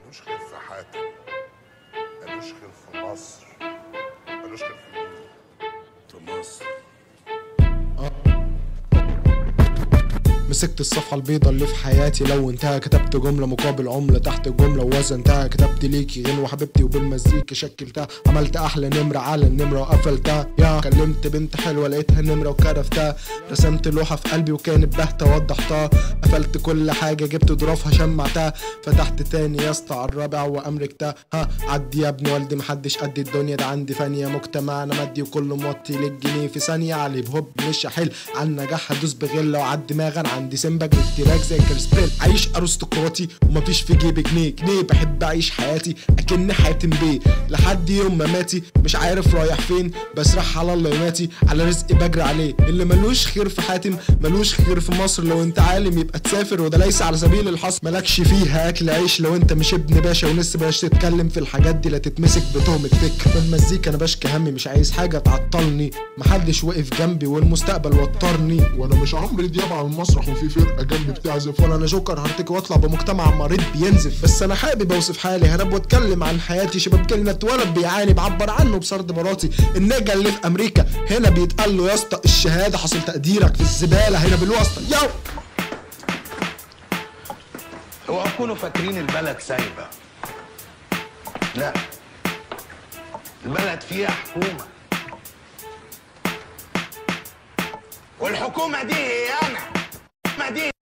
ملوش خير في حاتم ملوش خير في مصر ملوش خير في مين في مصر مسكت الصفحة البيضة اللي في حياتي لو انتهى كتبت جملة مقابل عملة تحت الجملة ووزنتها كتبت ليكي غنوة حبيبتي وبالمزيكا شكلتها عملت أحلى نمرة على النمرة وقفلتها يا كلمت بنت حلوة لقيتها نمرة وكرفتها رسمت لوحة في قلبي وكانت باهتة وضحتها قفلت كل حاجة جبت ظروفها شمعتها فتحت تاني يا اسطى على الرابع وأمركتها ها عدي يا ابن والدي محدش قد الدنيا ده عندي فانية مجتمعنا مادي وكله موطي للجنيه في ثانية علي بهوب مش هحل على النجاح هدوس بغلة وعد دماغ انا عندي سمبا بالتراك زي كريسبيل عايش ارستقراطي ومفيش في جيبي جنيه جنيه بحب اعيش حياتي اكن حاتم بيه لحد يوم ما ماتي مش عارف رايح فين بسرح على الله يماتي على رزقي بجري عليه اللي ملوش خير في حاتم ملوش خير في مصر لو انت عالم يبقى تسافر وده ليس على سبيل الحصر مالكش فيها اكل عيش لو انت مش ابن باشا ولسه بلاش تتكلم في الحاجات دي لا تتمسك بتهمة فكر بالمزيكا انا بشكي همي مش عايز حاجة تعطلني محدش وقف جنبي والمستقبل وترني وانا مش عمرو دياب على المسرح وفي فرقه جنبي بتعزف ولا انا جوكر هرتك واطلع بمجتمع مريض بينزف بس انا حابب اوصف حالي هرب واتكلم عن حياتي شباب كلمه اتولد بيعاني بعبر عنه بسرد مراتي النجا اللي في امريكا هنا بيتقال له يا اسطى الشهاده حصل تقديرك في الزباله هنا بالواسطه يو اوعوا تكونوا فاكرين البلد سايبه لا البلد فيها حكومه والحكومه دي هي انا الحكومه دي